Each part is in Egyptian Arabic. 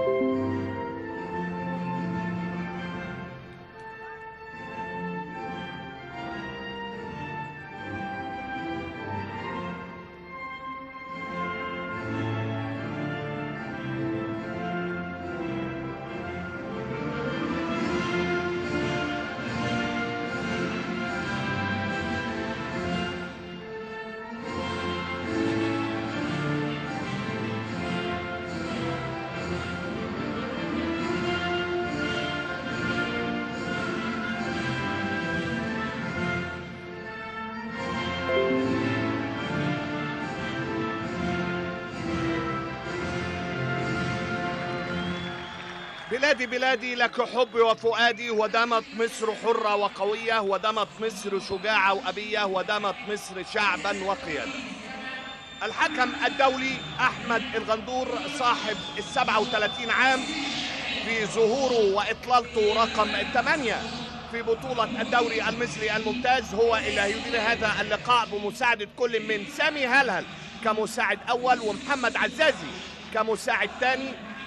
بلادي بلادي لك حبي وفؤادي ودامت مصر حرة وقوية ودامت مصر شجاعة وأبية ودامت مصر شعبا وقيادة الحكم الدولي أحمد الغندور صاحب السبعة وثلاثين عام في ظهوره وإطلالته رقم ثمانية في بطولة الدوري المصري الممتاز هو اللي هيدير هذا اللقاء بمساعدة كل من سامي هلهل كمساعد أول ومحمد عزازي كمساعد ثاني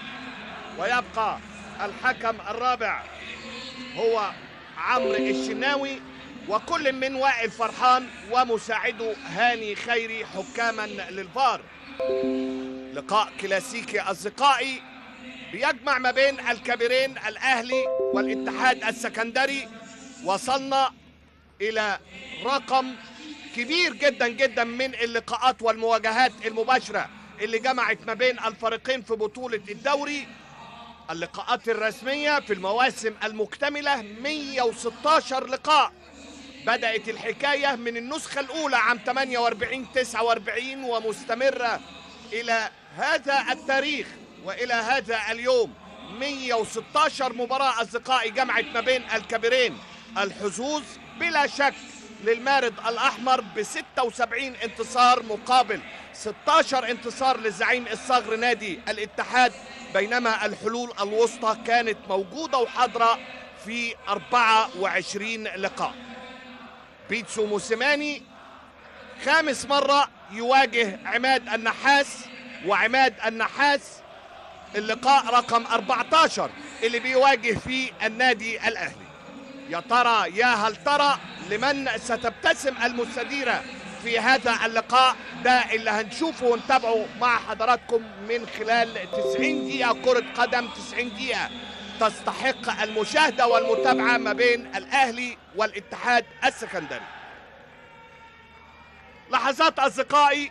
ويبقى الحكم الرابع هو عمرو الشناوي وكل من وائل فرحان ومساعده هاني خيري حكاما للفار لقاء كلاسيكي اصدقائي بيجمع ما بين الكبيرين الاهلي والاتحاد السكندري وصلنا الى رقم كبير جدا جدا من اللقاءات والمواجهات المباشره اللي جمعت ما بين الفريقين في بطوله الدوري اللقاءات الرسمية في المواسم المكتملة 116 لقاء بدأت الحكاية من النسخة الأولى عام 48 49 ومستمرة إلى هذا التاريخ وإلى هذا اليوم 116 مباراة أصدقائي جمعت ما بين الكبيرين الحظوظ بلا شك للمارد الأحمر ب 76 انتصار مقابل 16 انتصار للزعيم الصغر نادي الاتحاد بينما الحلول الوسطى كانت موجودة وحاضرة في 24 لقاء بيتسو موسيماني خامس مرة يواجه عماد النحاس وعماد النحاس اللقاء رقم 14 اللي بيواجه فيه النادي الأهلي يا ترى يا هل ترى لمن ستبتسم المستديرة في هذا اللقاء ده اللي هنشوفه ونتابعه مع حضراتكم من خلال 90 دقيقة كرة قدم 90 دقيقة تستحق المشاهدة والمتابعة ما بين الأهلي والاتحاد السكندري لحظات أصدقائي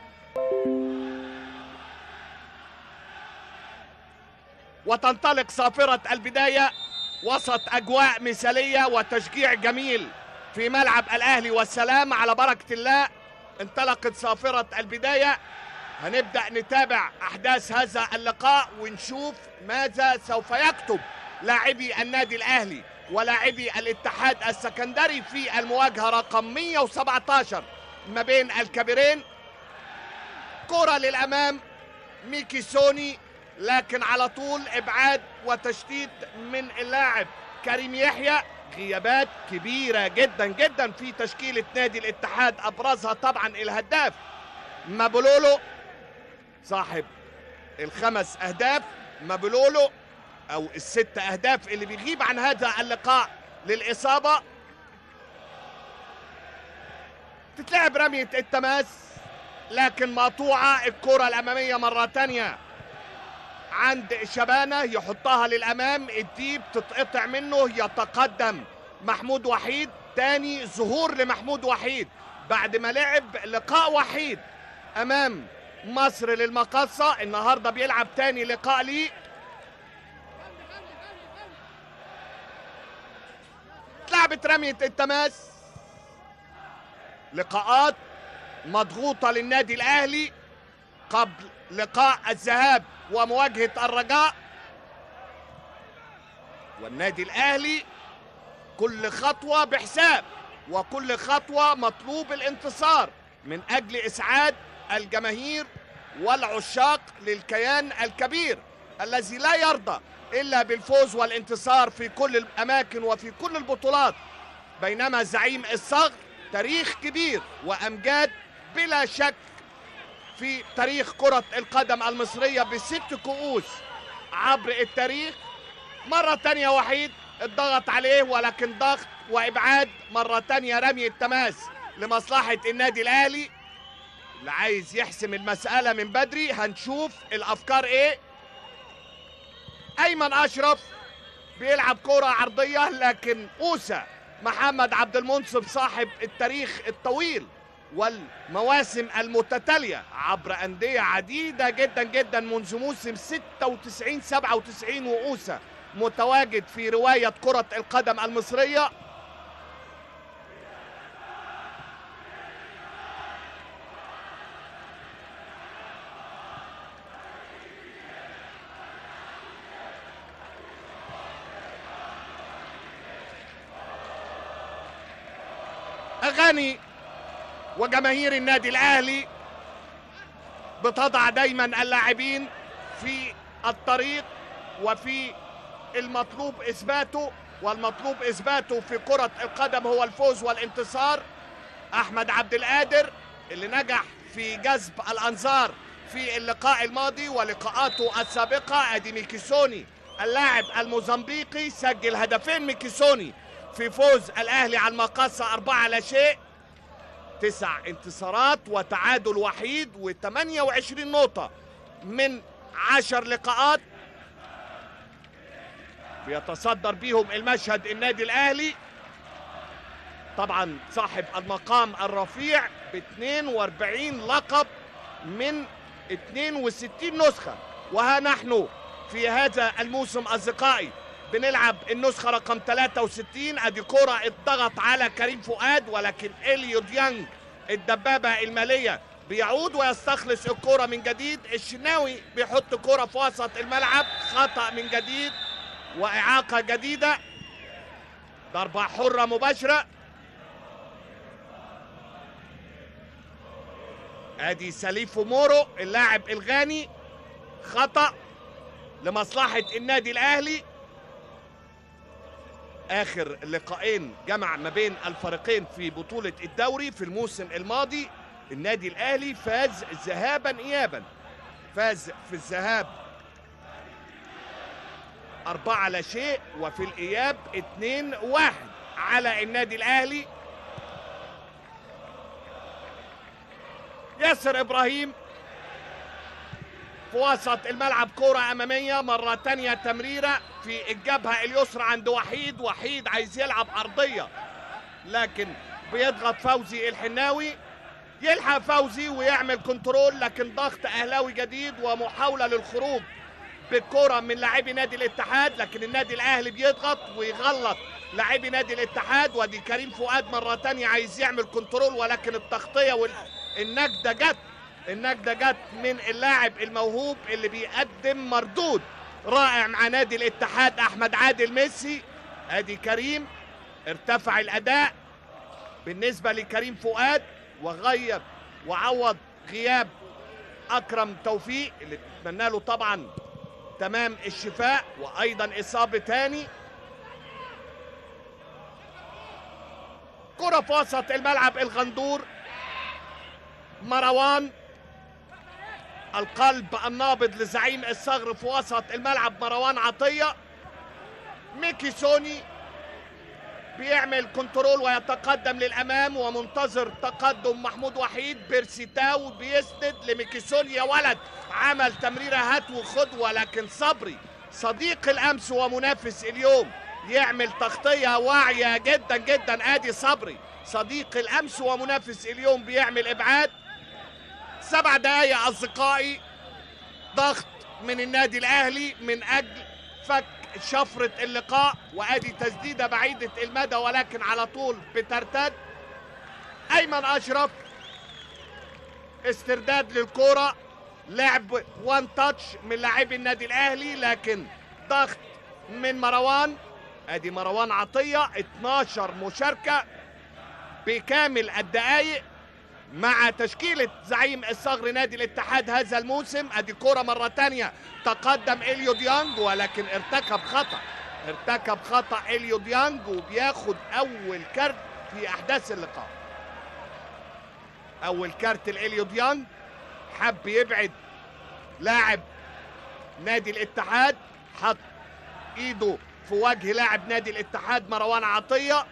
وتنطلق صافرة البداية وسط أجواء مثالية وتشجيع جميل في ملعب الأهلي والسلام على بركة الله انطلقت صافرة البداية هنبدأ نتابع أحداث هذا اللقاء ونشوف ماذا سوف يكتب لاعبي النادي الأهلي ولاعبي الاتحاد السكندري في المواجهة رقم 117 ما بين الكبيرين كرة للأمام ميكي سوني لكن على طول إبعاد وتشتيت من اللاعب كريم يحيى غيابات كبيرة جدا جدا في تشكيلة نادي الاتحاد أبرزها طبعا الهداف مابولولو صاحب الخمس أهداف مابولولو أو الست أهداف اللي بيغيب عن هذا اللقاء للإصابة تتلعب رمية التماس لكن مقطوعة الكرة الأمامية مرة تانية عند شبانة يحطها للأمام الديب تتقطع منه يتقدم محمود وحيد تاني ظهور لمحمود وحيد بعد ما لعب لقاء وحيد أمام مصر للمقصة النهاردة بيلعب تاني لقاء ليه اتلعبت رمية التماس لقاءات مضغوطة للنادي الأهلي قبل لقاء الذهاب ومواجهة الرجاء والنادي الأهلي كل خطوة بحساب وكل خطوة مطلوب الانتصار من أجل إسعاد الجماهير والعشاق للكيان الكبير الذي لا يرضى إلا بالفوز والانتصار في كل الأماكن وفي كل البطولات بينما زعيم الصغر تاريخ كبير وأمجاد بلا شك في تاريخ كرة القدم المصرية بست كؤوس عبر التاريخ مرة تانية وحيد الضغط عليه ولكن ضغط وابعاد مرة تانية رمي التماس لمصلحة النادي الاهلي اللي عايز يحسم المسألة من بدري هنشوف الافكار ايه ايمن اشرف بيلعب كرة عرضية لكن اوسى محمد عبد المنصف صاحب التاريخ الطويل والمواسم المتتالية عبر أندية عديدة جدا جدا منذ موسم 96 97 وأوسى متواجد في رواية كرة القدم المصرية أغاني وجماهير النادي الأهلي بتضع دايما اللاعبين في الطريق وفي المطلوب إثباته والمطلوب إثباته في كرة القدم هو الفوز والانتصار أحمد عبد القادر اللي نجح في جذب الأنظار في اللقاء الماضي ولقاءاته السابقة أدي ميكيسوني اللاعب الموزمبيقي سجل هدفين ميكيسوني في فوز الأهلي على المقاصة أربعة لا شيء تسع انتصارات وتعادل وحيد و28 نقطة من عشر لقاءات بيتصدر بيهم المشهد النادي الأهلي طبعا صاحب المقام الرفيع ب 42 لقب من 62 نسخة وها نحن في هذا الموسم أصدقائي بنلعب النسخة رقم 63 ادي كرة اتضغط على كريم فؤاد ولكن اليو ديانج الدبابة المالية بيعود ويستخلص الكرة من جديد الشناوي بيحط كرة في وسط الملعب خطأ من جديد وإعاقة جديدة ضربة حرة مباشرة ادي سليفو مورو اللاعب الغاني خطأ لمصلحة النادي الأهلي اخر لقاءين جمع ما بين الفريقين في بطولة الدوري في الموسم الماضي النادي الاهلي فاز ذهابا ايابا فاز في الذهاب أربعة لا شيء وفي الإياب اتنين واحد على النادي الأهلي ياسر إبراهيم في وسط الملعب كرة أمامية مرة تانية تمريرة في الجبهة اليسرى عند وحيد وحيد عايز يلعب أرضية لكن بيضغط فوزي الحناوي يلحق فوزي ويعمل كنترول لكن ضغط أهلاوي جديد ومحاولة للخروج بالكرة من لاعبي نادي الاتحاد لكن النادي الأهلي بيضغط ويغلط لاعبي نادي الاتحاد ودي كريم فؤاد مرة تانية عايز يعمل كنترول ولكن التغطية والنجدة جت النجدة جت من اللاعب الموهوب اللي بيقدم مردود رائع مع نادي الاتحاد احمد عادل ميسي ادي كريم ارتفع الاداء بالنسبة لكريم فؤاد وغير وعوض غياب اكرم توفيق اللي اتمنى له طبعا تمام الشفاء وايضا اصابة تاني كرة في وسط الملعب الغندور مروان القلب النابض لزعيم الصغر في وسط الملعب مروان عطية ميكي سوني بيعمل كنترول ويتقدم للامام ومنتظر تقدم محمود وحيد بيرسيتاو بيسند لميكيسون يا ولد عمل تمريره هات وخد ولكن صبري صديق الامس ومنافس اليوم يعمل تغطيه واعيه جدا جدا ادي صبري صديق الامس ومنافس اليوم بيعمل ابعاد سبع دقايق اصدقائي ضغط من النادي الاهلي من اجل فك شفرة اللقاء وادي تسديدة بعيدة المدى ولكن على طول بترتد ايمن اشرف استرداد للكرة لعب وان تاتش من لاعبي النادي الاهلي لكن ضغط من مروان ادي مروان عطية 12 مشاركة بكامل الدقايق مع تشكيلة زعيم الصغر نادي الاتحاد هذا الموسم ادي كرة مرة تانية تقدم اليو ديانج ولكن ارتكب خطأ ارتكب خطأ اليو ديانج وبياخد اول كارت في احداث اللقاء اول كارت الاليو ديانج حب يبعد لاعب نادي الاتحاد حط ايده في وجه لاعب نادي الاتحاد مروان عطيه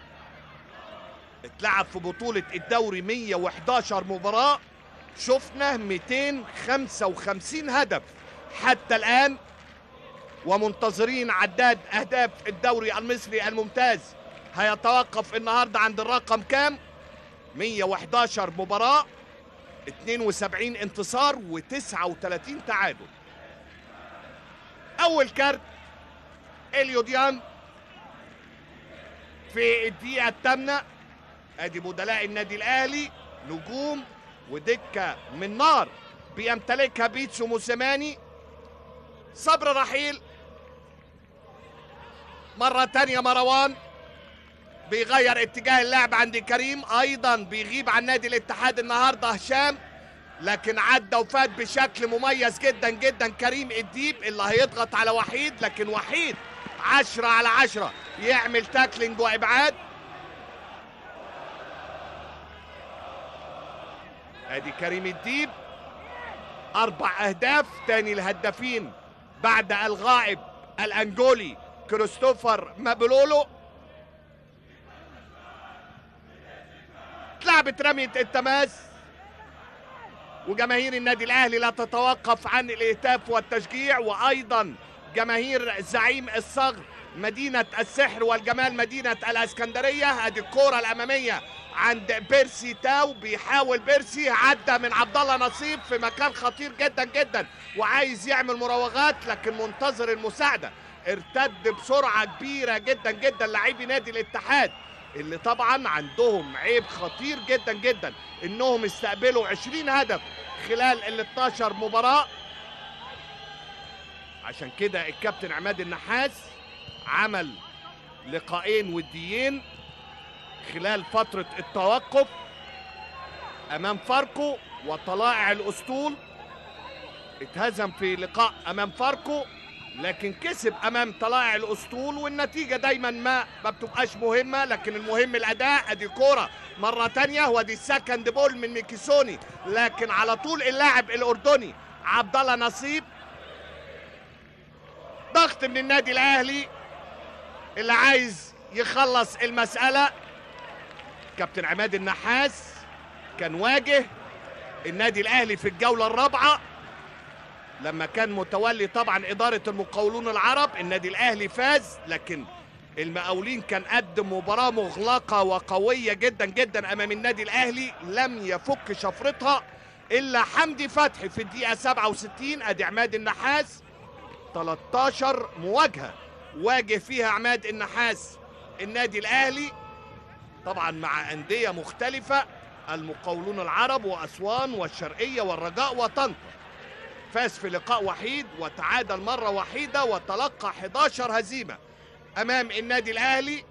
اتلعب في بطولة الدوري 111 مباراة شفنا 255 هدف حتى الآن ومنتظرين عداد أهداف الدوري المصري الممتاز هيتوقف النهاردة عند الرقم كام 111 مباراة 72 انتصار و39 تعادل أول كارت إليو ديان في الدقيقة الثامنة ادي بدلاء النادي الاهلي نجوم ودكه من نار بيمتلكها بيتسو موسيماني صبر رحيل مرة تانية مروان بيغير اتجاه اللعب عند كريم ايضا بيغيب عن نادي الاتحاد النهارده هشام لكن عدى وفات بشكل مميز جدا جدا كريم الديب اللي هيضغط على وحيد لكن وحيد عشرة على عشرة يعمل تاكلينج وابعاد ادي كريم الديب اربع اهداف تاني الهدافين بعد الغائب الانجولي كريستوفر مابلولو اتلعبت رمية التماس وجماهير النادي الاهلي لا تتوقف عن الهتاف والتشجيع وايضا جماهير زعيم الصغر مدينة السحر والجمال مدينة الاسكندرية ادي الكرة الامامية عند بيرسي تاو بيحاول بيرسي عدى من عبد الله نصيب في مكان خطير جدا جدا وعايز يعمل مراوغات لكن منتظر المساعده ارتد بسرعه كبيره جدا جدا لاعبي نادي الاتحاد اللي طبعا عندهم عيب خطير جدا جدا انهم استقبلوا 20 هدف خلال ال 12 مباراه عشان كده الكابتن عماد النحاس عمل لقاءين وديين خلال فترة التوقف أمام فاركو وطلائع الأسطول اتهزم في لقاء أمام فاركو لكن كسب أمام طلائع الأسطول والنتيجة دايما ما ما بتبقاش مهمة لكن المهم الأداء أدي كورة مرة تانية ودي السكند بول من ميكيسوني لكن على طول اللاعب الأردني عبد الله نصيب ضغط من النادي الأهلي اللي عايز يخلص المسألة كابتن عماد النحاس كان واجه النادي الاهلي في الجوله الرابعه لما كان متولي طبعا اداره المقاولون العرب النادي الاهلي فاز لكن المقاولين كان قدم مباراه مغلقه وقويه جدا جدا امام النادي الاهلي لم يفك شفرتها الا حمدي فتحي في الدقيقه 67 ادي عماد النحاس 13 مواجهه واجه فيها عماد النحاس النادي الاهلي طبعا مع أندية مختلفة المقاولون العرب وأسوان والشرقية والرجاء وطنطا فاز في لقاء وحيد وتعادل مرة وحيدة وتلقى 11 هزيمة أمام النادي الأهلي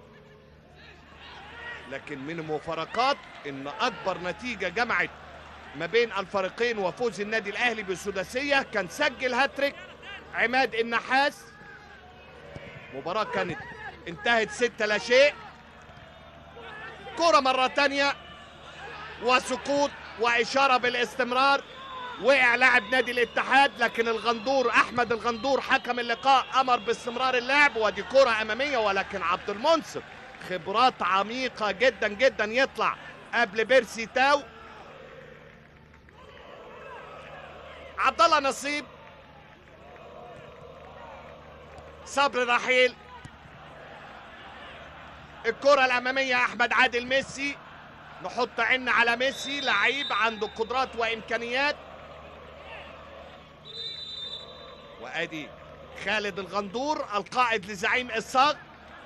لكن من المفارقات إن أكبر نتيجة جمعت ما بين الفريقين وفوز النادي الأهلي بالسداسية كان سجل هاتريك عماد النحاس مباراة كانت انتهت ستة لا شيء كرة مرة تانية وسقوط وإشارة بالاستمرار وقع لاعب نادي الاتحاد لكن الغندور أحمد الغندور حكم اللقاء أمر باستمرار اللعب ودي كرة أمامية ولكن عبد المنصف خبرات عميقة جدا جدا يطلع قبل بيرسي تاو عبد الله نصيب صبر رحيل الكرة الأمامية أحمد عادل ميسي نحط عنا على ميسي لعيب عنده قدرات وإمكانيات وأدي خالد الغندور القائد لزعيم الصاغ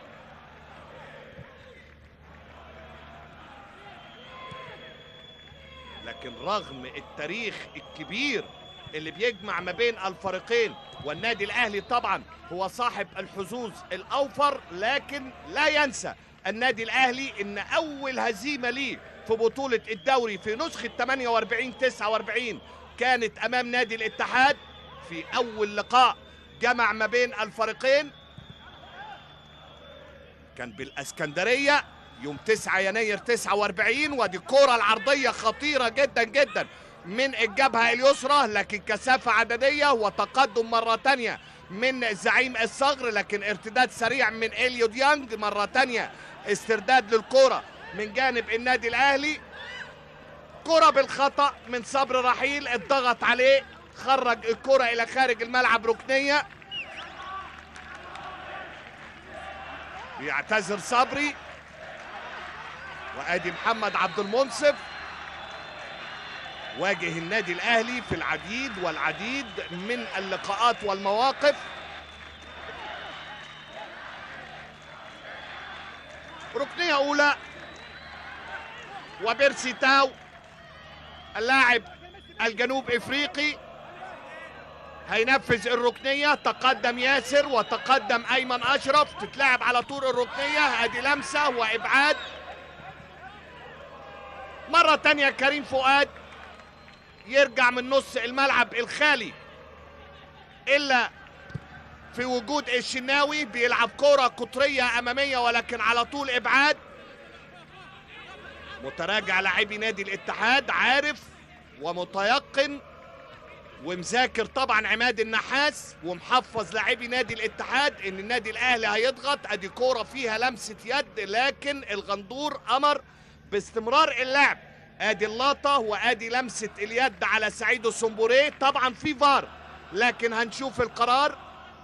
لكن رغم التاريخ الكبير اللي بيجمع ما بين الفريقين والنادي الاهلي طبعا هو صاحب الحظوظ الاوفر لكن لا ينسى النادي الاهلي ان اول هزيمه ليه في بطوله الدوري في نسخه 48 49 كانت امام نادي الاتحاد في اول لقاء جمع ما بين الفريقين كان بالاسكندريه يوم 9 يناير 49 ودي الكره العرضيه خطيره جدا جدا من الجبهة اليسرى لكن كثافة عددية وتقدم مرة تانية من زعيم الصغر لكن ارتداد سريع من إليو ديانج مرة تانية استرداد للكرة من جانب النادي الأهلي كرة بالخطأ من صبر رحيل اتضغط عليه خرج الكرة إلى خارج الملعب ركنية بيعتذر صبري وادي محمد عبد المنصف واجه النادي الاهلي في العديد والعديد من اللقاءات والمواقف ركنيه اولى وبيرسي تاو اللاعب الجنوب افريقي هينفذ الركنية تقدم ياسر وتقدم أيمن أشرف تتلعب على طول الركنية ادي لمسة وإبعاد مرة تانية كريم فؤاد يرجع من نص الملعب الخالي إلا في وجود الشناوي بيلعب كرة قطرية أمامية ولكن على طول إبعاد متراجع لاعبي نادي الاتحاد عارف ومتيقن ومذاكر طبعا عماد النحاس ومحفظ لاعبي نادي الاتحاد ان النادي الاهلي هيضغط ادي كوره فيها لمسه يد لكن الغندور امر باستمرار اللعب ادي اللقطه وادي لمسه اليد على سعيد السنبوري طبعا في فار لكن هنشوف القرار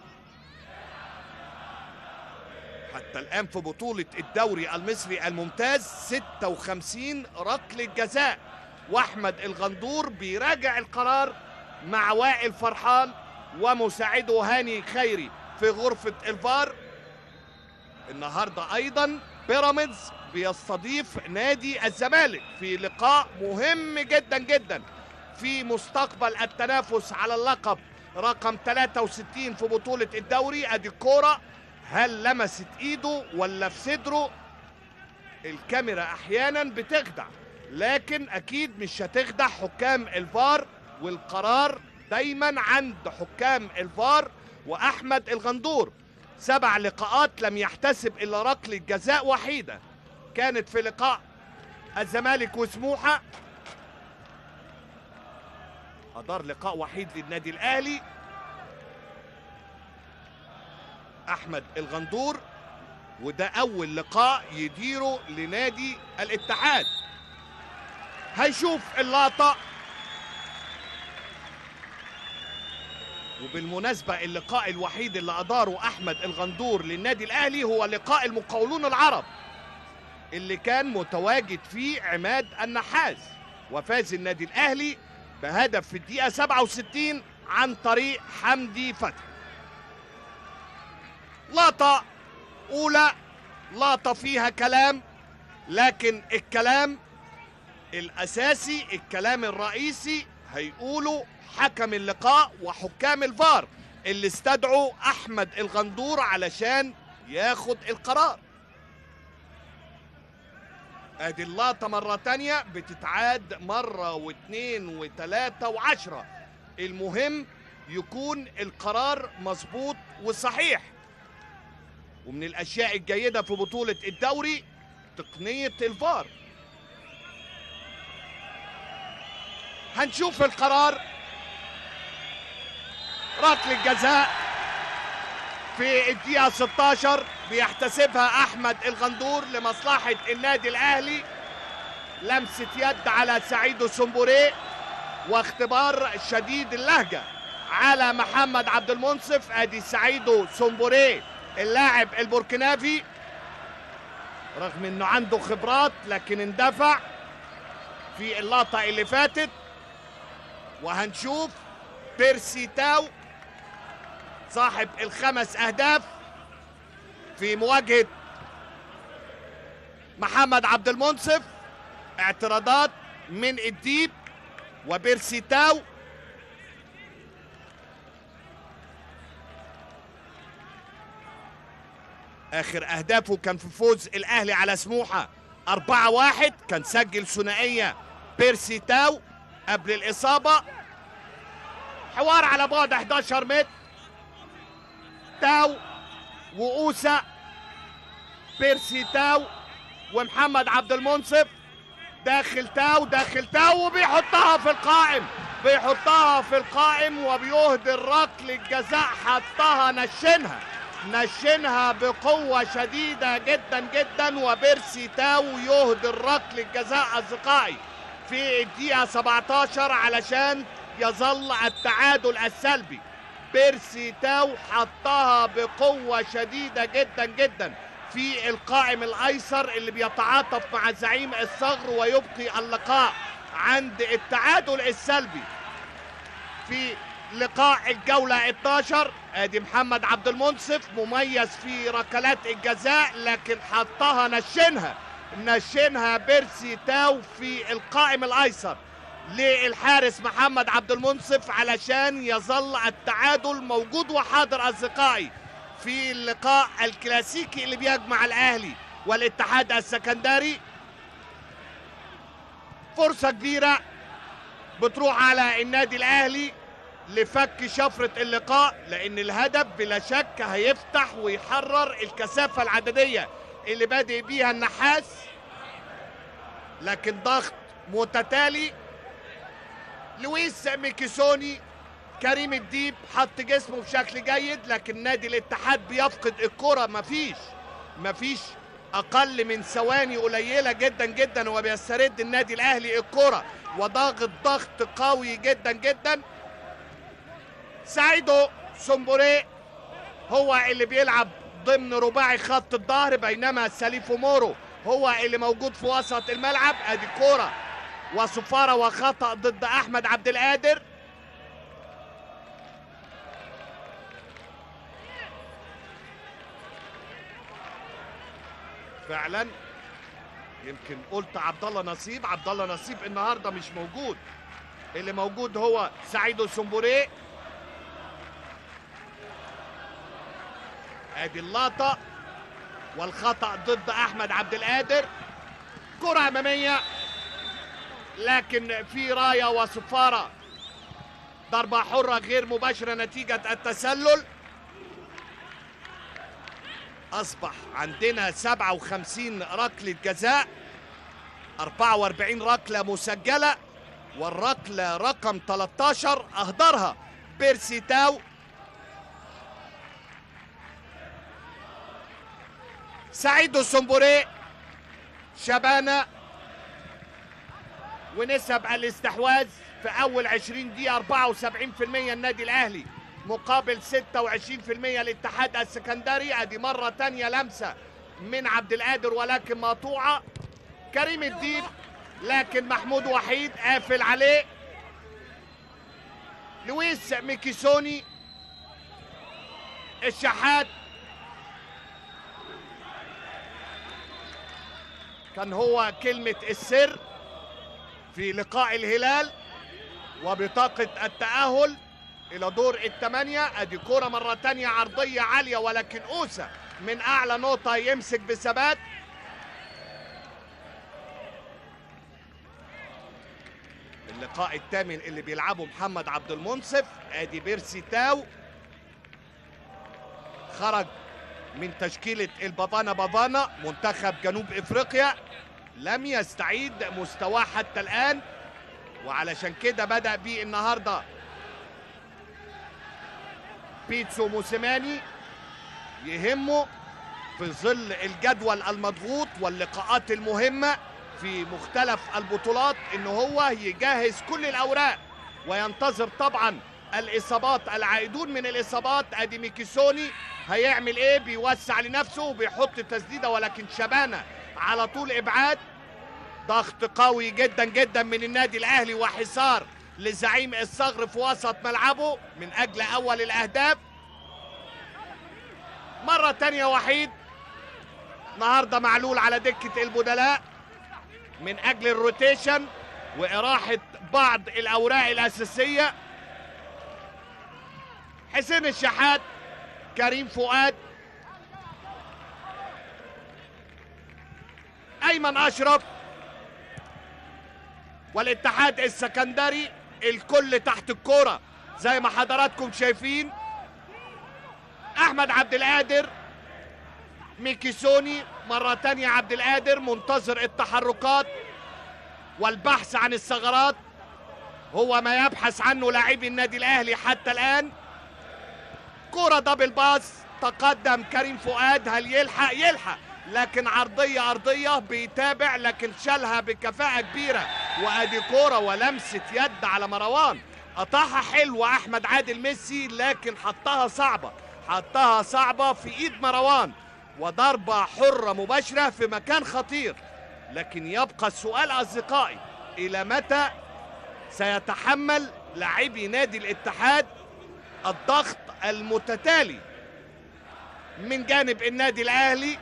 حتى الان في بطوله الدوري المصري الممتاز 56 ركله جزاء واحمد الغندور بيراجع القرار مع وائل فرحان ومساعده هاني خيري في غرفة الفار النهاردة أيضا بيراميدز بيستضيف نادي الزمالك في لقاء مهم جدا جدا في مستقبل التنافس على اللقب رقم 63 في بطولة الدوري ادي الكورة هل لمست ايده ولا في صدره الكاميرا احيانا بتخدع لكن اكيد مش هتخدع حكام الفار والقرار دايما عند حكام الفار واحمد الغندور سبع لقاءات لم يحتسب الا ركله جزاء وحيده كانت في لقاء الزمالك وسموحه ادار لقاء وحيد للنادي الاهلي احمد الغندور وده اول لقاء يديره لنادي الاتحاد هيشوف اللقطه وبالمناسبة اللقاء الوحيد اللي أداره أحمد الغندور للنادي الأهلي هو لقاء المقاولون العرب اللي كان متواجد فيه عماد النحاس وفاز النادي الأهلي بهدف في الدقيقة 67 عن طريق حمدي فتحي لقطة أولى لقطة فيها كلام لكن الكلام الأساسي الكلام الرئيسي هيقوله حكم اللقاء وحكام الفار اللي استدعوا احمد الغندور علشان ياخد القرار ادي اللقطة مرة تانية بتتعاد مرة واثنين وثلاثة وعشرة المهم يكون القرار مظبوط وصحيح ومن الاشياء الجيدة في بطولة الدوري تقنية الفار هنشوف القرار ركله جزاء في الدقيقة 16 بيحتسبها أحمد الغندور لمصلحة النادي الأهلي لمسة يد على سعيد السنبوري واختبار شديد اللهجة على محمد عبد المنصف ادي سعيدو سنبوري اللاعب البوركينافي رغم انه عنده خبرات لكن اندفع في اللقطة اللي فاتت وهنشوف بيرسي تاو صاحب الخمس اهداف في مواجهه محمد عبد المنصف اعتراضات من الديب وبيرسي تاو اخر اهدافه كان في فوز الاهلي على سموحه 4 1 كان سجل ثنائيه بيرسي تاو قبل الاصابه حوار على بعد 11 متر تاو وأوسا بيرسي تاو ومحمد عبد المنصف داخل تاو داخل تاو وبيحطها في القائم بيحطها في القائم وبيهدي الركل الجزاء حطها نشنها نشنها بقوة شديدة جدا جدا وبيرسي تاو يهدي الركل الجزاء أصدقائي في الدقيقة 17 علشان يظل التعادل السلبي بيرسي تاو حطها بقوة شديدة جدا جدا في القائم الأيسر اللي بيتعاطف مع زعيم الصغر ويبقي اللقاء عند التعادل السلبي في لقاء الجولة 12 ادي محمد عبد المنصف مميز في ركلات الجزاء لكن حطها نشنها نشنها بيرسي تاو في القائم الايسر للحارس محمد عبد المنصف علشان يظل التعادل موجود وحاضر اصدقائي في اللقاء الكلاسيكي اللي بيجمع الاهلي والاتحاد السكندري فرصة كبيرة بتروح على النادي الاهلي لفك شفرة اللقاء لان الهدف بلا شك هيفتح ويحرر الكثافة العددية اللي بادئ بيها النحاس لكن ضغط متتالي لويس ميكيسوني كريم الديب حط جسمه بشكل جيد لكن نادي الاتحاد بيفقد الكرة مفيش مفيش اقل من ثواني قليله جدا جدا وبيسترد النادي الاهلي الكره وضاغط ضغط قوي جدا جدا سعيدو سومبوري هو اللي بيلعب ضمن رباعي خط الظهر بينما ساليفو مورو هو اللي موجود في وسط الملعب ادي كوره وصفاره وخطا ضد احمد عبد القادر فعلا يمكن قلت عبد الله نصيب عبد الله نصيب النهارده مش موجود اللي موجود هو سعيدو سومبوري ادي اللقطه والخطا ضد احمد عبد القادر كره اماميه لكن في رايه وصفاره ضربه حره غير مباشره نتيجه التسلل اصبح عندنا 57 ركله جزاء 44 ركله مسجله والركله رقم 13 اهدرها بيرسي تاو سعيد السنبوري شبانة ونسب الاستحواذ في اول 20 دقيقة 74% النادي الاهلي مقابل 26% الاتحاد السكندري ادي مرة تانية لمسة من عبد القادر ولكن مقطوعة كريم الدين لكن محمود وحيد قافل عليه لويس ميكيسوني الشحات كان هو كلمة السر في لقاء الهلال وبطاقة التأهل إلى دور الثمانية أدي كرة مرة تانية عرضية عالية ولكن أوسى من أعلى نقطة يمسك بثبات اللقاء الثامن اللي بيلعبه محمد عبد المنصف ادي بيرسي تاو خرج من تشكيلة البابانا بابانا منتخب جنوب افريقيا لم يستعيد مستواه حتى الان وعلشان كده بدأ بيه النهارده بيتسو موسيماني يهمه في ظل الجدول المضغوط واللقاءات المهمة في مختلف البطولات ان هو يجهز كل الاوراق وينتظر طبعا الاصابات العائدون من الاصابات ادي ميكيسوني هيعمل ايه بيوسع لنفسه وبيحط تسديده ولكن شبانه على طول ابعاد ضغط قوي جدا جدا من النادي الاهلي وحصار لزعيم الصغر في وسط ملعبه من اجل اول الاهداف مرة تانية وحيد النهارده معلول على دكة البدلاء من اجل الروتيشن واراحة بعض الاوراق الاساسية حسين الشحات كريم فؤاد ايمن اشرف والاتحاد السكندري الكل تحت الكرة زي ما حضراتكم شايفين احمد عبد القادر ميكيسوني مرة تانية عبد القادر منتظر التحركات والبحث عن الثغرات هو ما يبحث عنه لاعبي النادي الاهلي حتى الان كرة دبل باس تقدم كريم فؤاد هل يلحق يلحق لكن عرضية أرضية بيتابع لكن شالها بكفاءة كبيرة وأدي كورة ولمسة يد على مروان قطعها حلوة أحمد عادل ميسي لكن حطها صعبة حطها صعبة في إيد مروان وضربة حرة مباشرة في مكان خطير لكن يبقى السؤال أصدقائي إلى متى سيتحمل لاعبي نادي الاتحاد الضغط المتتالي من جانب النادي الاهلي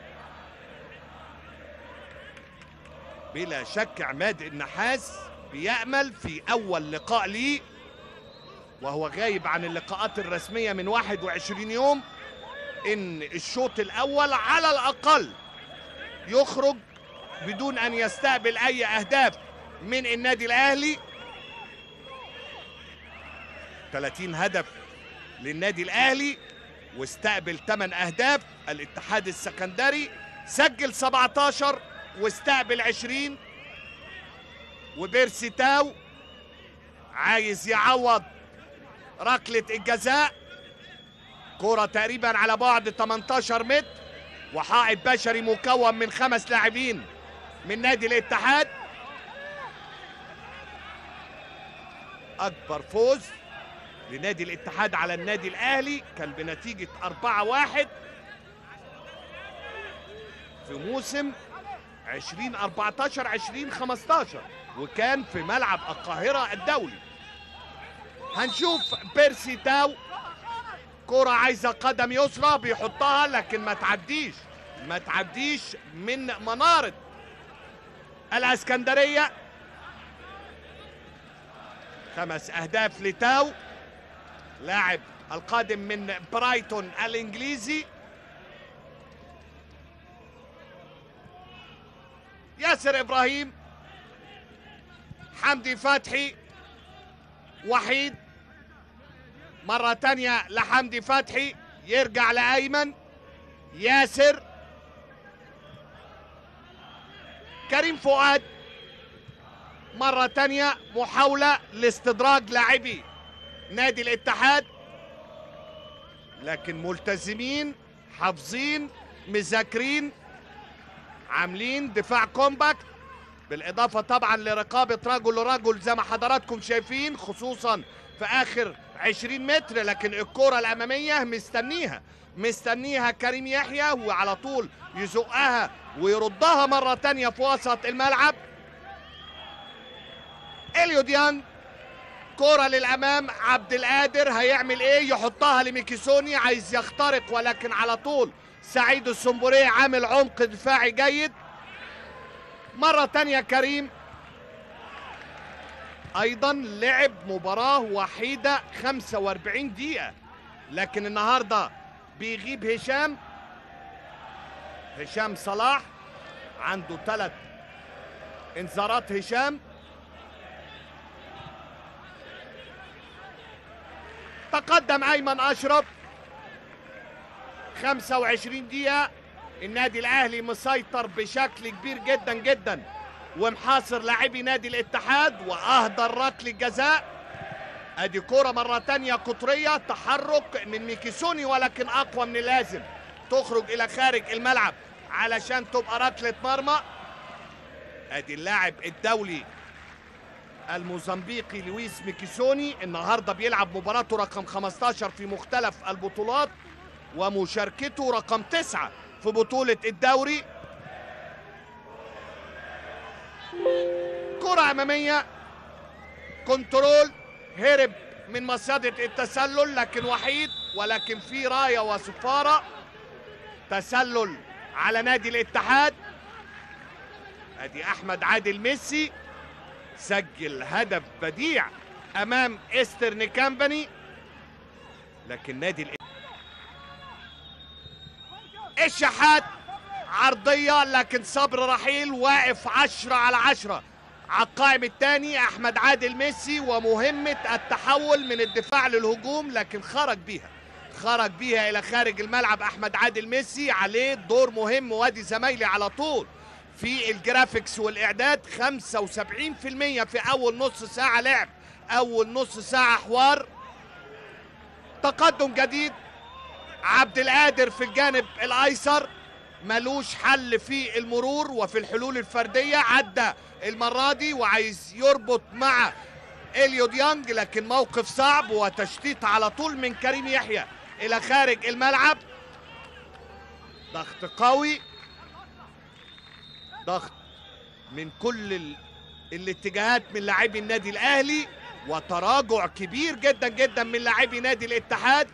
بلا شك عماد النحاس بيأمل في أول لقاء ليه وهو غايب عن اللقاءات الرسمية من 21 يوم إن الشوط الأول على الأقل يخرج بدون أن يستقبل أي أهداف من النادي الأهلي 30 هدف للنادي الأهلي واستقبل 8 أهداف الاتحاد السكندري سجل 17 واستقبل 20 وبيرسي تاو عايز يعوض ركلة الجزاء كرة تقريبا على بعد 18 متر وحائط بشري مكون من خمس لاعبين من نادي الاتحاد أكبر فوز لنادي الاتحاد على النادي الأهلي كان بنتيجة 4-1 في موسم 2014 2015 وكان في ملعب القاهرة الدولي هنشوف بيرسي تاو كرة عايزة قدم يسرى بيحطها لكن ما تعديش ما تعديش من منارة الاسكندرية خمس اهداف لتاو لاعب القادم من برايتون الانجليزي ياسر ابراهيم حمدي فتحي وحيد مرة تانية لحمدي فتحي يرجع لأيمن ياسر كريم فؤاد مرة تانية محاولة لاستدراج لاعبي نادي الاتحاد لكن ملتزمين حافظين مذاكرين عاملين دفاع كومباكت بالاضافه طبعا لرقابه رجل لرجل زي ما حضراتكم شايفين خصوصا في اخر 20 متر لكن الكره الاماميه مستنيها مستنيها كريم يحيى وعلى طول يزقها ويردها مره تانية في وسط الملعب اليو ديان كرة للامام عبد القادر هيعمل ايه يحطها لميكيسوني عايز يخترق ولكن على طول سعيد السنبوري عامل عمق دفاعي جيد مرة تانية كريم ايضا لعب مباراة وحيدة 45 دقيقة لكن النهاردة بيغيب هشام هشام صلاح عنده ثلاث انذارات هشام تقدم ايمن اشرف 25 دقيقة النادي الاهلي مسيطر بشكل كبير جدا جدا ومحاصر لاعبي نادي الاتحاد واهدر ركله جزاء ادي كرة مرة تانية قطرية تحرك من ميكيسوني ولكن اقوى من اللازم تخرج الى خارج الملعب علشان تبقى ركلة مرمى ادي اللاعب الدولي الموزمبيقي لويس ميكيسوني النهارده بيلعب مباراته رقم 15 في مختلف البطولات ومشاركته رقم تسعة في بطولة الدوري كرة أمامية كنترول هرب من مصيدة التسلل لكن وحيد ولكن في راية وصفارة تسلل على نادي الاتحاد ادي احمد عادل ميسي سجل هدف بديع امام استرن كامباني لكن نادي الاتحاد الشحات عرضية لكن صبر رحيل واقف عشرة على عشرة على القائم الثاني أحمد عادل ميسي ومهمة التحول من الدفاع للهجوم لكن خرج بيها خرج بيها إلى خارج الملعب أحمد عادل ميسي عليه دور مهم وادي زمايلي على طول في الجرافيكس والاعداد 75% في اول نص ساعه لعب اول نص ساعه حوار تقدم جديد عبد القادر في الجانب الايسر ملوش حل في المرور وفي الحلول الفرديه عدى المره دي وعايز يربط مع اليو ديانج لكن موقف صعب وتشتيت على طول من كريم يحيى الى خارج الملعب ضغط قوي ضغط من كل ال... الاتجاهات من لاعبي النادي الاهلي وتراجع كبير جدا جدا من لاعبي نادي الاتحاد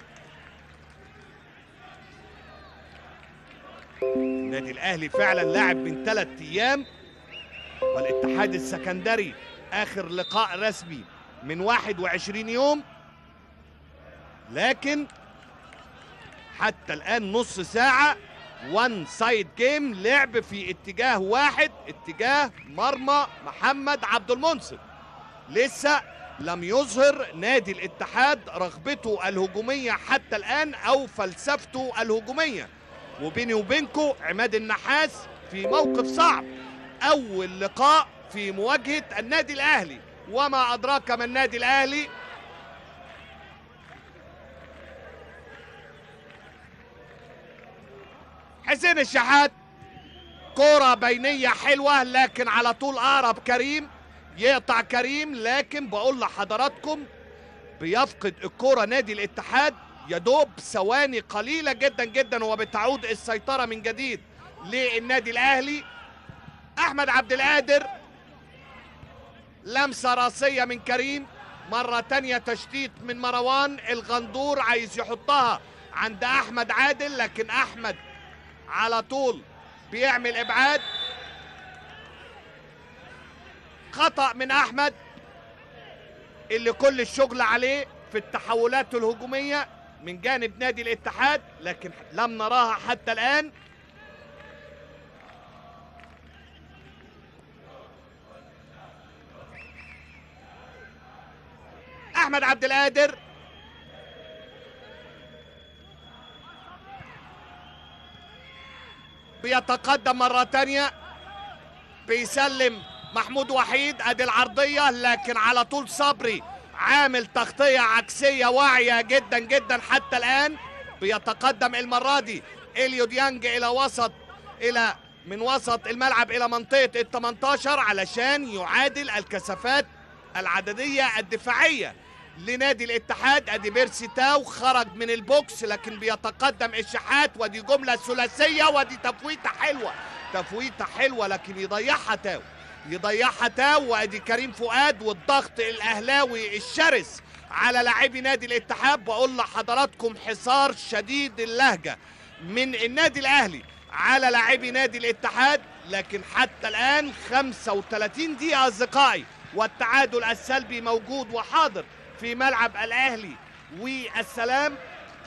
النادي الاهلي فعلا لاعب من ثلاث ايام والاتحاد السكندري اخر لقاء رسمي من 21 يوم لكن حتى الان نص ساعه وان سايد جيم لعب في اتجاه واحد اتجاه مرمى محمد عبد المنصف لسه لم يظهر نادي الاتحاد رغبته الهجوميه حتى الان او فلسفته الهجوميه وبيني وبينكو عماد النحاس في موقف صعب اول لقاء في مواجهه النادي الاهلي وما ادراك ما النادي الاهلي حسين الشحات كرة بينية حلوة لكن على طول أقرب كريم يقطع كريم لكن بقول لحضراتكم بيفقد الكرة نادي الاتحاد يدوب ثواني قليلة جدا جدا وبتعود السيطرة من جديد للنادي الأهلي أحمد عبد القادر لمسة راسية من كريم مرة تانية تشتيت من مروان الغندور عايز يحطها عند أحمد عادل لكن أحمد على طول بيعمل ابعاد خطا من احمد اللي كل الشغل عليه في التحولات الهجوميه من جانب نادي الاتحاد لكن لم نراها حتى الان احمد عبد القادر بيتقدم مرة تانية بيسلم محمود وحيد ادي العرضية لكن على طول صبري عامل تغطية عكسية واعية جدا جدا حتى الآن بيتقدم المرة دي إليو ديانج إلى وسط إلى من وسط الملعب إلى منطقة ال 18 علشان يعادل الكثافات العددية الدفاعية لنادي الاتحاد ادي بيرسي تاو خرج من البوكس لكن بيتقدم الشحات ودي جمله ثلاثيه ودي تفويته حلوه تفويته حلوه لكن يضيعها تاو يضيعها تاو وادي كريم فؤاد والضغط الاهلاوي الشرس على لاعبي نادي الاتحاد بقول لحضراتكم حصار شديد اللهجه من النادي الاهلي على لاعبي نادي الاتحاد لكن حتى الان 35 دقيقه اصدقائي والتعادل السلبي موجود وحاضر في ملعب الاهلي والسلام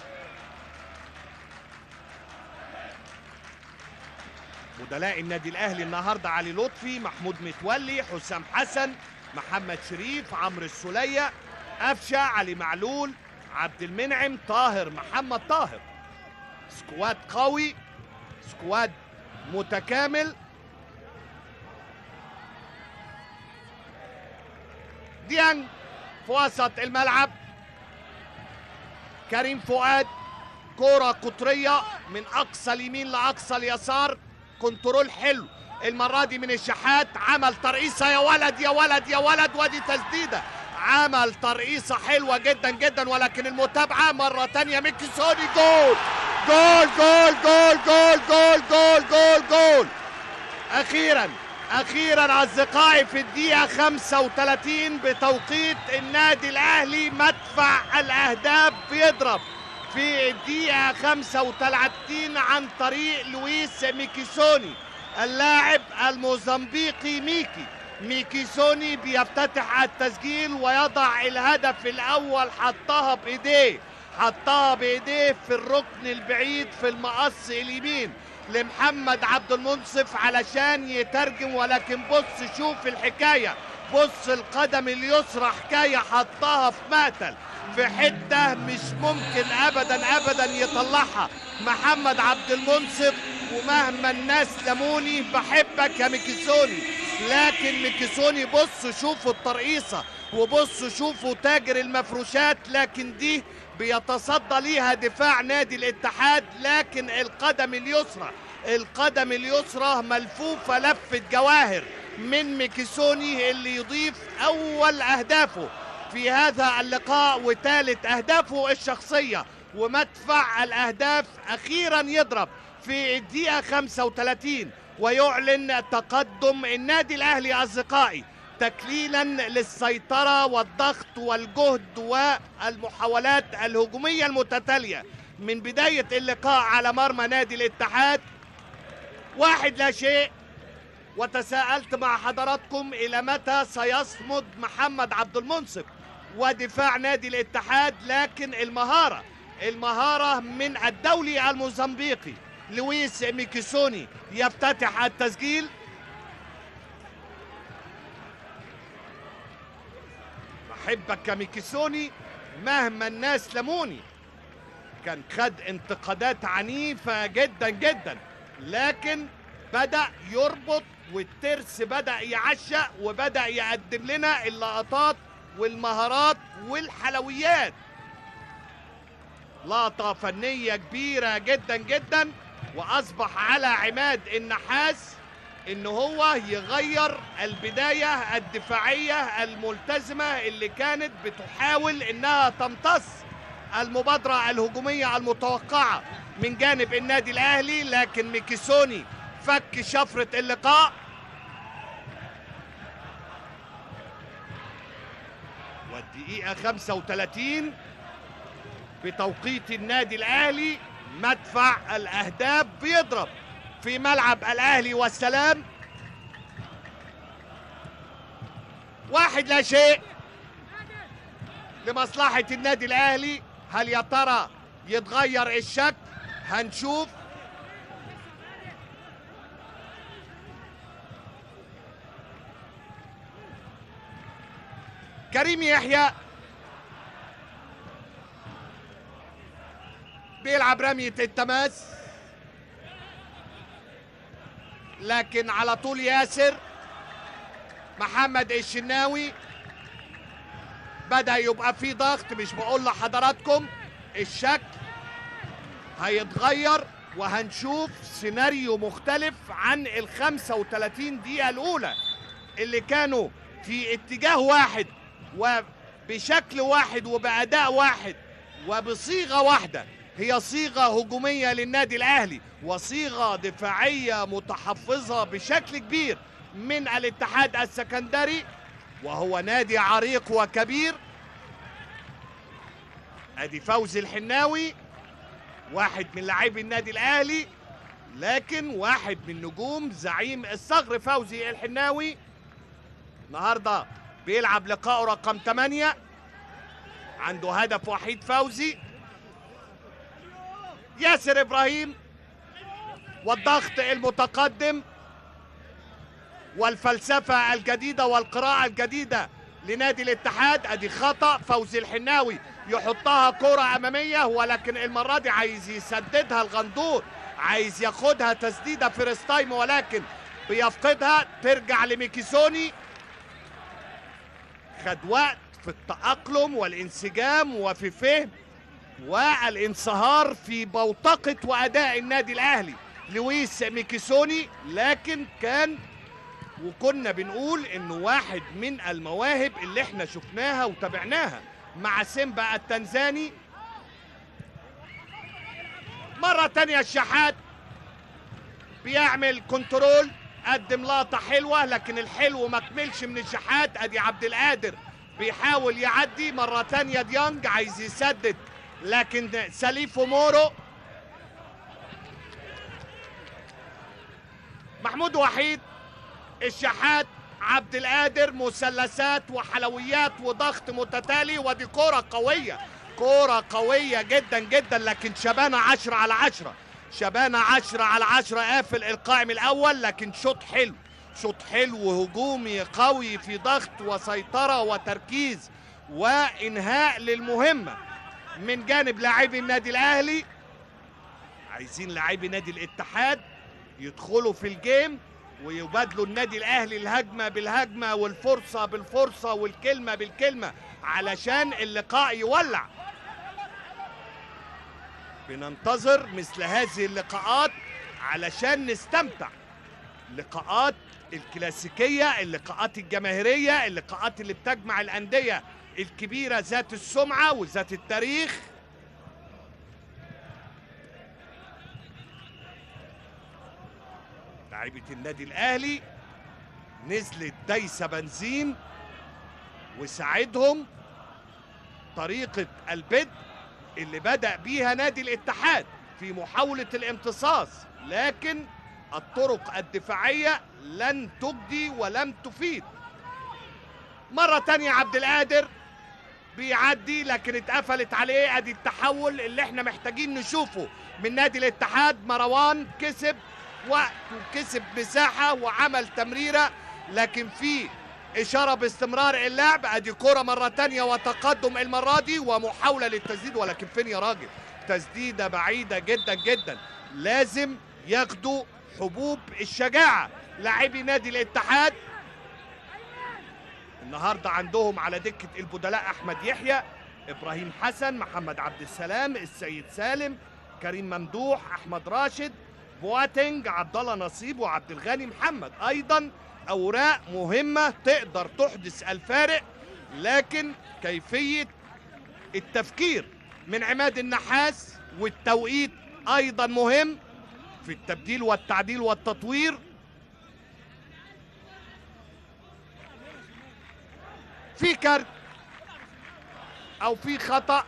بدلاء النادي الاهلي النهارده علي لطفي محمود متولي حسام حسن محمد شريف عمرو السوليه قفشه علي معلول عبد المنعم طاهر محمد طاهر سكواد قوي سكواد متكامل ديانج في وسط الملعب كريم فؤاد كرة قطرية من أقصى اليمين لأقصى اليسار كنترول حلو المرة دي من الشحات عمل ترقيصة يا ولد يا ولد يا ولد ودي تسديدة عمل ترقيصة حلوة جدا جدا ولكن المتابعة مرة تانية ميكي سوني جول جول جول جول جول جول جول جول جول أخيرا اخيرا اصدقائي في الدقيقه 35 بتوقيت النادي الاهلي مدفع الاهداف بيضرب في الدقيقه 35 عن طريق لويس ميكيسوني اللاعب الموزمبيقي ميكي ميكيسوني بيفتتح التسجيل ويضع الهدف الاول حطها بايديه حطها بايديه في الركن البعيد في المقص اليمين لمحمد عبد المنصف علشان يترجم ولكن بص شوف الحكاية بص القدم اليسرى حكاية حطها في مقتل في حتة مش ممكن ابدا ابدا يطلعها محمد عبد المنصف ومهما الناس لموني بحبك يا ميكيسوني لكن ميكيسوني بصوا شوفوا الترقيصة وبصوا شوفوا تاجر المفروشات لكن دي بيتصدى ليها دفاع نادي الاتحاد لكن القدم اليسرى القدم اليسرى ملفوفة لفة جواهر من ميكيسوني اللي يضيف أول أهدافه في هذا اللقاء وثالث أهدافه الشخصية ومدفع الأهداف أخيرا يضرب في الدقيقة 35 ويعلن تقدم النادي الأهلي أصدقائي تكليلا للسيطرة والضغط والجهد والمحاولات الهجومية المتتالية من بداية اللقاء على مرمى نادي الاتحاد واحد لا شيء وتساءلت مع حضراتكم إلى متى سيصمد محمد عبد المنصف ودفاع نادي الاتحاد لكن المهارة المهارة من الدولي الموزمبيقي لويس ميكيسوني يفتتح التسجيل بحبك يا ميكيسوني مهما الناس لموني كان خد انتقادات عنيفة جدا جدا لكن بدأ يربط والترس بدأ يعشق وبدأ يقدم لنا اللقطات والمهارات والحلويات لقطة فنية كبيرة جدا جدا وأصبح على عماد النحاس إن هو يغير البداية الدفاعية الملتزمة اللي كانت بتحاول إنها تمتص المبادرة الهجومية المتوقعة من جانب النادي الأهلي لكن ميكيسوني فك شفرة اللقاء والدقيقة 35 بتوقيت النادي الأهلي مدفع الأهداف بيضرب في ملعب الأهلي والسلام واحد لا شيء لمصلحة النادي الأهلي هل يا ترى يتغير الشكل هنشوف كريم يحيى بيلعب رمية التماس لكن على طول ياسر محمد الشناوي بدأ يبقى في ضغط مش بقول لحضراتكم الشكل هيتغير وهنشوف سيناريو مختلف عن ال 35 دقيقة الأولى اللي كانوا في اتجاه واحد وبشكل واحد وبأداء واحد وبصيغة واحدة هي صيغة هجومية للنادي الأهلي وصيغة دفاعية متحفظة بشكل كبير من الاتحاد السكندري وهو نادي عريق وكبير ادي فوزي الحناوي واحد من لاعبي النادي الاهلي لكن واحد من نجوم زعيم الصغر فوزي الحناوي النهارده بيلعب لقاءه رقم 8 عنده هدف وحيد فوزي ياسر ابراهيم والضغط المتقدم والفلسفة الجديدة والقراءة الجديدة لنادي الاتحاد ادي خطأ فوزي الحناوي يحطها كرة امامية ولكن المرة دي عايز يسددها الغندور عايز ياخدها تسديدة فيرست تايم ولكن بيفقدها ترجع لميكيسوني خد وقت في التأقلم والانسجام وفي فهم والانصهار في بوتقة وأداء النادي الأهلي لويس ميكيسوني لكن كان وكنا بنقول انه واحد من المواهب اللي احنا شفناها وتابعناها مع سيمبا التنزاني مرة تانية الشحات بيعمل كنترول قدم لقطة حلوة لكن الحلو ما كملش من الشحات ادي عبد القادر بيحاول يعدي مرة تانية ديانج عايز يسدد لكن سليفو مورو محمود وحيد الشحات عبد القادر مثلثات وحلويات وضغط متتالي ودي كرة قوية كرة قوية جدا جدا لكن شبانة عشرة على عشرة شبانة عشرة على عشرة قافل القائم الأول لكن شوط حلو شوط حلو هجومي قوي في ضغط وسيطرة وتركيز وإنهاء للمهمة من جانب لاعبي النادي الأهلي عايزين لاعبي نادي الاتحاد يدخلوا في الجيم ويبادلوا النادي الاهلي الهجمه بالهجمه والفرصه بالفرصه والكلمه بالكلمه علشان اللقاء يولع بننتظر مثل هذه اللقاءات علشان نستمتع لقاءات الكلاسيكيه اللقاءات الجماهيريه اللقاءات اللي بتجمع الانديه الكبيره ذات السمعه وذات التاريخ لعيبه النادي الاهلي نزلت دايسه بنزين وساعدهم طريقه البدء اللي بدا بيها نادي الاتحاد في محاوله الامتصاص لكن الطرق الدفاعيه لن تجدي ولم تفيد مره تانية عبد القادر بيعدي لكن اتقفلت عليه ادي التحول اللي احنا محتاجين نشوفه من نادي الاتحاد مروان كسب وقت وكسب مساحه وعمل تمريره لكن في اشاره باستمرار اللعب ادي كره مره تانية وتقدم المره دي ومحاوله للتسديد ولكن فين يا راجل تسديده بعيده جدا جدا لازم ياخدوا حبوب الشجاعه لاعبي نادي الاتحاد النهارده عندهم على دكه البدلاء احمد يحيى ابراهيم حسن محمد عبد السلام السيد سالم كريم ممدوح احمد راشد بواتنج عبد الله نصيب وعبد الغني محمد ايضا اوراق مهمه تقدر تحدث الفارق لكن كيفيه التفكير من عماد النحاس والتوقيت ايضا مهم في التبديل والتعديل والتطوير في كارت او في خطأ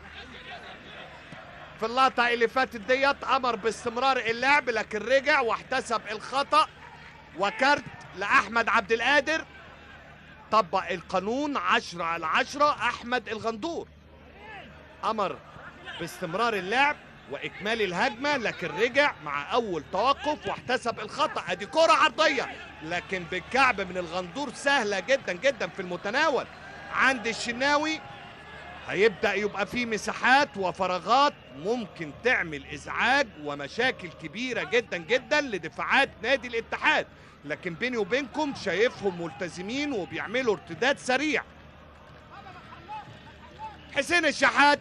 في اللقطة اللي فاتت ديت امر باستمرار اللعب لكن رجع واحتسب الخطأ وكارت لاحمد عبد القادر طبق القانون عشرة على عشرة احمد الغندور امر باستمرار اللعب واكمال الهجمه لكن رجع مع اول توقف واحتسب الخطا ادي كره عرضيه لكن بالكعب من الغندور سهله جدا جدا في المتناول عند الشناوي هيبدا يبقى في مساحات وفراغات ممكن تعمل ازعاج ومشاكل كبيره جدا جدا لدفاعات نادي الاتحاد لكن بيني وبينكم شايفهم ملتزمين وبيعملوا ارتداد سريع حسين الشحات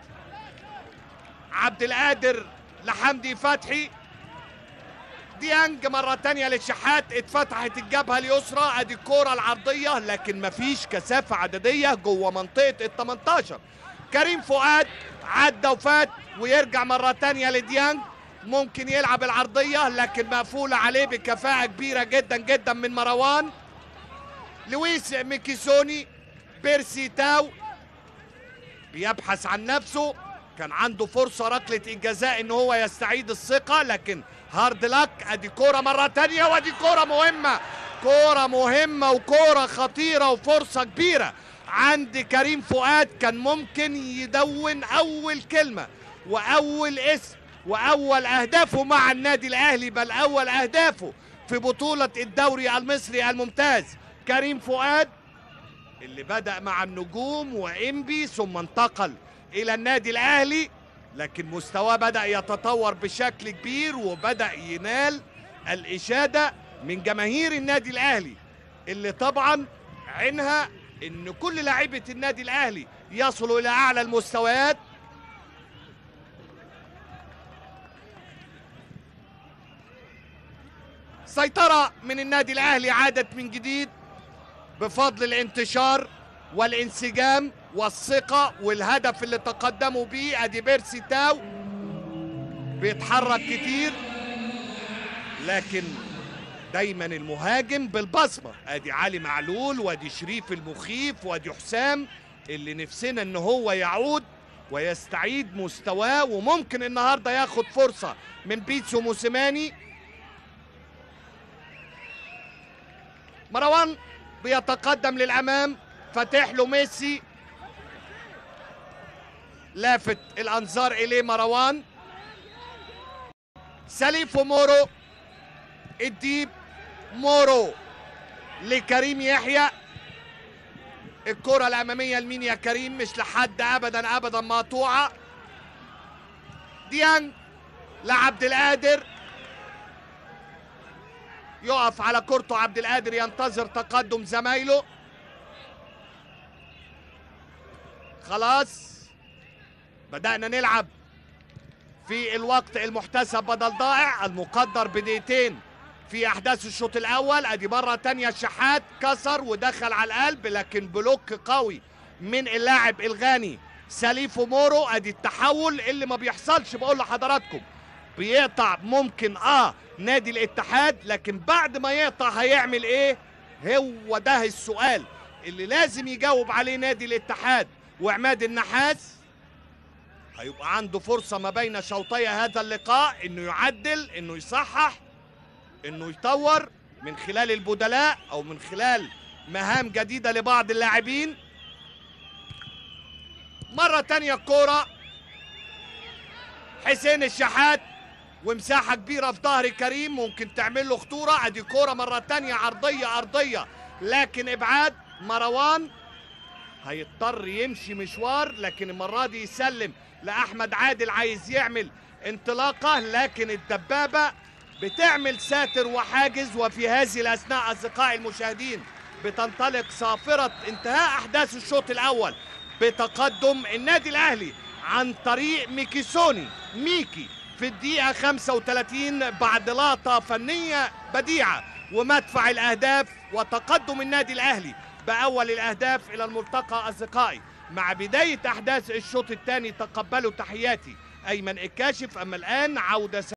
عبد القادر لحمدي فتحي ديانج مرة تانية للشحات اتفتحت الجبهة اليسرى ادي الكورة العرضية لكن مفيش كثافة عددية جوه منطقة ال 18 كريم فؤاد عدى وفات ويرجع مرة تانية لديانج ممكن يلعب العرضية لكن مقفولة عليه بكفاءة كبيرة جدا جدا من مروان لويس ميكيسوني بيرسي تاو بيبحث عن نفسه كان عنده فرصة ركلة الجزاء ان هو يستعيد الثقة لكن هارد لك ادي كورة مرة تانية وادي كورة مهمة كورة مهمة وكورة خطيرة وفرصة كبيرة عند كريم فؤاد كان ممكن يدون اول كلمة واول اسم واول اهدافه مع النادي الاهلي بل اول اهدافه في بطولة الدوري المصري الممتاز كريم فؤاد اللي بدأ مع النجوم وإنبي ثم انتقل إلى النادي الأهلي لكن مستواه بدأ يتطور بشكل كبير وبدأ ينال الإشادة من جماهير النادي الأهلي اللي طبعا عينها إن كل لاعيبة النادي الأهلي يصلوا إلى أعلى المستويات سيطرة من النادي الأهلي عادت من جديد بفضل الانتشار والانسجام والثقة والهدف اللي تقدموا بيه ادي بيرسي تاو بيتحرك كتير لكن دايما المهاجم بالبصمة ادي علي معلول وادي شريف المخيف وادي حسام اللي نفسنا ان هو يعود ويستعيد مستواه وممكن النهارده ياخد فرصة من بيتسو موسيماني مروان بيتقدم للامام فاتح له ميسي لافت الانظار اليه مروان سليف ومورو الديب مورو لكريم يحيى الكرة الأمامية لمين يا كريم مش لحد أبدا أبدا مقطوعة ديانج لعبد القادر يقف على كورته عبد القادر ينتظر تقدم زمايله خلاص بدأنا نلعب في الوقت المحتسب بدل ضائع المقدر بدقيقتين في احداث الشوط الاول ادي مره تانية الشحات كسر ودخل على القلب لكن بلوك قوي من اللاعب الغاني سليفو مورو ادي التحول اللي ما بيحصلش بقول لحضراتكم بيقطع ممكن اه نادي الاتحاد لكن بعد ما يقطع هيعمل ايه هو ده السؤال اللي لازم يجاوب عليه نادي الاتحاد وعماد النحاس هيبقى عنده فرصة ما بين شوطي هذا اللقاء انه يعدل انه يصحح انه يطور من خلال البدلاء او من خلال مهام جديدة لبعض اللاعبين مرة تانية الكورة حسين الشحات ومساحة كبيرة في ظهر كريم ممكن تعمل له خطورة ادي كورة مرة تانية عرضية ارضية لكن ابعاد مروان هيضطر يمشي مشوار لكن المرة دي يسلم لأحمد عادل عايز يعمل انطلاقة لكن الدبابة بتعمل ساتر وحاجز وفي هذه الأثناء أصدقائي المشاهدين بتنطلق صافرة انتهاء أحداث الشوط الأول بتقدم النادي الأهلي عن طريق ميكيسوني ميكي في الدقيقة 35 بعد لقطة فنية بديعة ومدفع الأهداف وتقدم النادي الأهلي بأول الأهداف إلى الملتقى أصدقائي مع بداية أحداث الشوط الثاني تقبلوا تحياتي أيمن الكاشف أما الآن عودة